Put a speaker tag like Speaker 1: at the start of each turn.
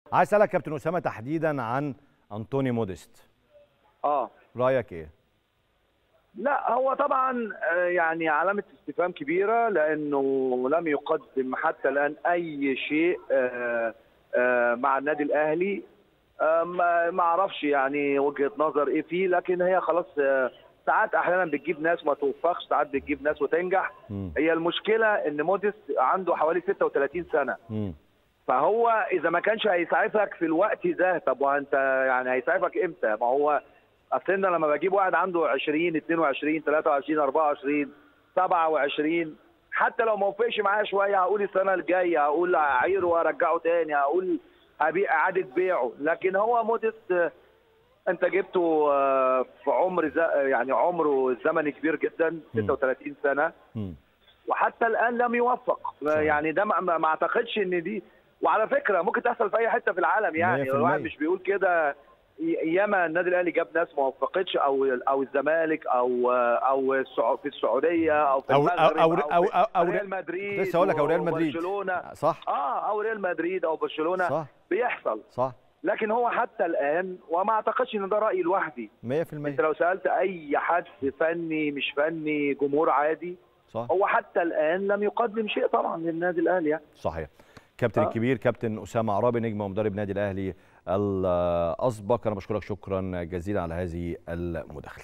Speaker 1: عايز اسالك كابتن اسامه تحديدا عن انطوني موديست
Speaker 2: اه
Speaker 1: رايك ايه
Speaker 2: لا هو طبعا آه، يعني علامه استفهام كبيره لانه لم يقدم حتى الان اي شيء آه، آه، مع النادي الاهلي آه، ما ما اعرفش يعني وجهه نظر ايه فيه لكن هي خلاص آه، ساعات احيانا بتجيب ناس ما توفقش ساعات بتجيب ناس وتنجح
Speaker 1: مم.
Speaker 2: هي المشكله ان موديس عنده حوالي 36 سنه
Speaker 1: مم.
Speaker 2: فهو اذا ما كانش هيسعفك في الوقت ده طب وانت يعني هيسعفك امتى ما هو اصل أنا لما بجيب واحد عنده 20 22 23 24 27 حتى لو ما وفقش معايا شويه هقول السنه الجايه هقول هعيره وارجعه تاني هقول هبيع اعاده بيعه لكن هو موديس آه، انت جبته آه، في عمر ز- يعني عمره الزمني كبير جدا 36 سنه
Speaker 1: مم.
Speaker 2: وحتى الان لم يوفق
Speaker 1: صحيح.
Speaker 2: يعني ده ما, ما ما اعتقدش ان دي وعلى فكره ممكن تحصل في اي حته في العالم يعني
Speaker 1: 100%.
Speaker 2: الواحد مش بيقول كده ي- ياما النادي الاهلي جاب ناس ما وفقتش او او الزمالك او او السعو- في السعوديه او في
Speaker 1: أو-
Speaker 2: المغرب
Speaker 1: أو-
Speaker 2: او,
Speaker 1: أو- أو- أو-
Speaker 2: ريال مدريد
Speaker 1: لسه هقول لك او ريال مدريد
Speaker 2: برشلونه
Speaker 1: صح
Speaker 2: اه او ريال مدريد او برشلونه
Speaker 1: صح
Speaker 2: بيحصل
Speaker 1: صح
Speaker 2: لكن هو حتى الان وما اعتقدش ان ده رايي لوحدي
Speaker 1: 100%
Speaker 2: انت لو سالت اي حد فني مش فني جمهور عادي
Speaker 1: صح
Speaker 2: هو حتى الان لم يقدم شيء طبعا للنادي الاهلي يعني.
Speaker 1: صحيح كابتن
Speaker 2: آه.
Speaker 1: الكبير كابتن اسامه عرابي نجم ومدرب نادي الاهلي الاسبق انا بشكرك شكرا جزيلا على هذه المداخله